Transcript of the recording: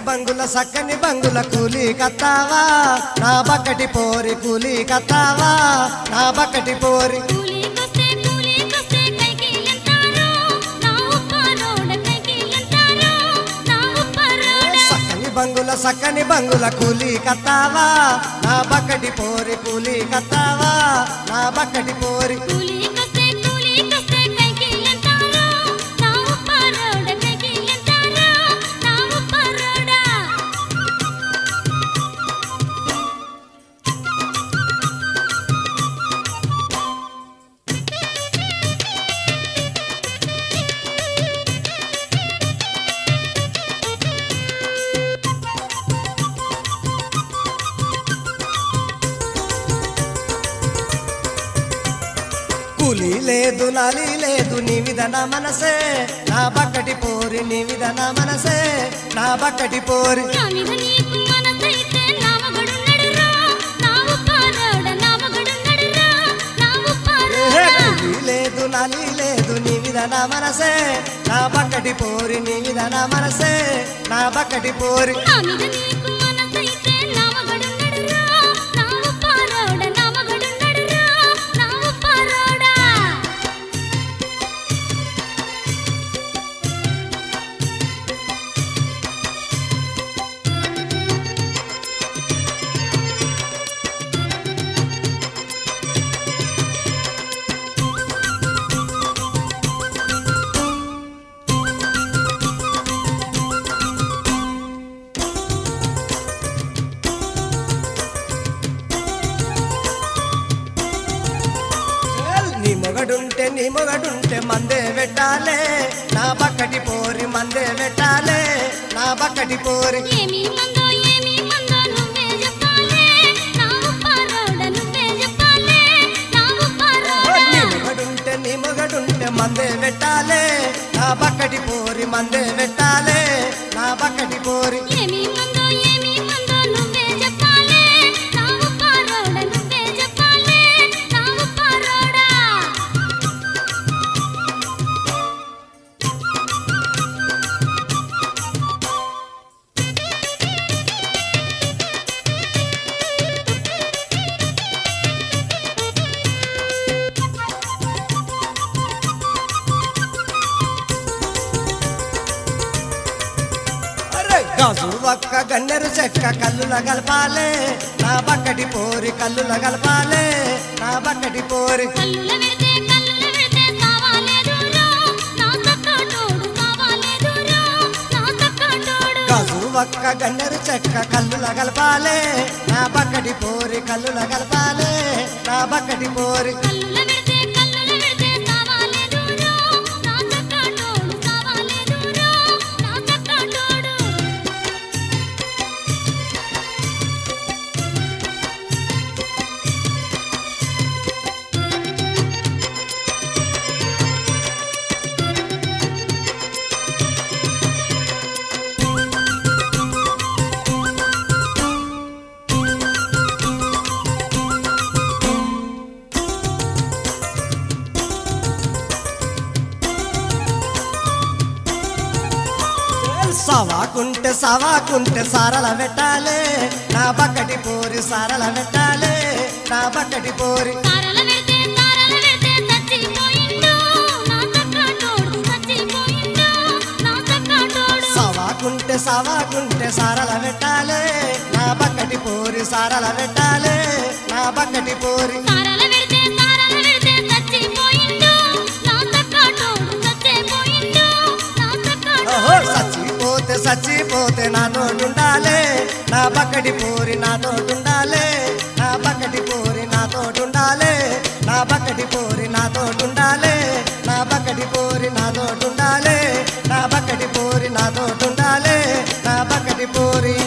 బంగుల సక్కని బంగుల కూలి కత్తావా నా బక్కటి పోరి కూలి కత్తావా నా బక్కటి పోరి కూలీకొస్తే కూలీకొస్తే కైకి ఎంతారో నా ఉప్పారోడ కైకి ఎంతారో నా ఉప్పారోడ సక్కని బంగుల సక్కని బంగుల కూలి కత్తావా నా బక్కటి పోరి కూలి కత్తావా నా బక్కటి పోరి కూలీకొస్తే కూలీకొస్తే కైకి ఎంతారో నా ఉప్పారోడ కైకి ఎంతారో నా ఉప్పారోడ కూలి లేదు నాలి లేదు నీ విధన మనసే నా బక్కటి పోరి నీ విధన మనసే నా బక్కటి పోరి నా మీద నీకు మనసైతే నా మగడున్నడురా నా ఉప్పారోడ నా మగడున్నడురా నా ఏహే, ఉప్పారోడ కూలి లేదు నాలి లేదు నీ విధన మనసే నా బక్కటి పోరి నీ విధన మనసే నా బక్కటి పోరి నా మీద నీకు మనసైతే నా మగడున్నడురా నా ఉప్పారోడ నా మగడున్నడురా నా ఉప్పారోడ నీ మొగడుంటే నీ మొగడుంటే మందే పెట్టాలే నా బక్కటి పోరి మందే పెట్టాలే నా బక్కటి పోరి ఏమి మందో ఏమి మందో నువ్వే చెప్పాలే నా ఉప్పారోడ నువ్వే చెప్పాలే నా నీ ఉప్పారోడ మొగడుంటే నీ మొగడుంటే మందే పెట్టాలే నా బక్కటి పోరి మందే పెట్టాలే నా బక్కటి పోరి ఏమి మందో ఏమి మందో నువ్వే చెప్పాలే నా ఉప్పారోడ నువ్వే చెప్పాలే నా ఉప్పారోడ అరే గాజు ఒక్క గన్నెరు చెక్క కల్లుల గలపాలే నా బక్కటి పోరి కల్లుల గలపాలే నా బక్కటి పోరి కల్లుల వెడితే కల్లుల వెడితే సావాలేదురో నా సక్కటోడు సావాలేదురో నా సక్కటోడు గాజు ఒక్క గన్నెరు చెక్క కల్లుల గలపాలే నా బక్కటి పోరి కల్లుల గలపాలే నా బక్కటి పోరి కల్లుల వెడితే కల్లుల వెడితే సావాలేదురో నా సక్కటోడు సావాలేదురో నా సక్కటోడు సవాకుంటే సవాకుంటే సారల పెట్టాలే నా బక్కటి పోరి సారల పెట్టాలే నా బక్కటి పోరి తారల వెడితే తారల వెడితే చచ్చిపోయిండు నా సక్కటోడు చచ్చిపోయిండు నా సక్కటోడు సవాకుంటే సవాకుంటే సారల పెట్టాలే నా బక్కటి పోరి సారల పెట్టాలే నా బక్కటి పోరి తారల వెడితే తారల వెడితే చచ్చిపోయిండు నా సక్కటోడు చచ్చిపోయిండు నా ఓహో సక్కటోడు చచ్చిపోతే చచ్చిపోతే నా తోటుండాలే నా బక్కటి పోరి నా తోటుండాలే నా బక్కటి పోరి నా తోటుండాలే నా బక్కటి పోరి నా తోటుండాలే నా బక్కటి పోరి నా తోటుండాలే నా బక్కటి పోరి నా తోటుండాలే నా బక్కటి పోరి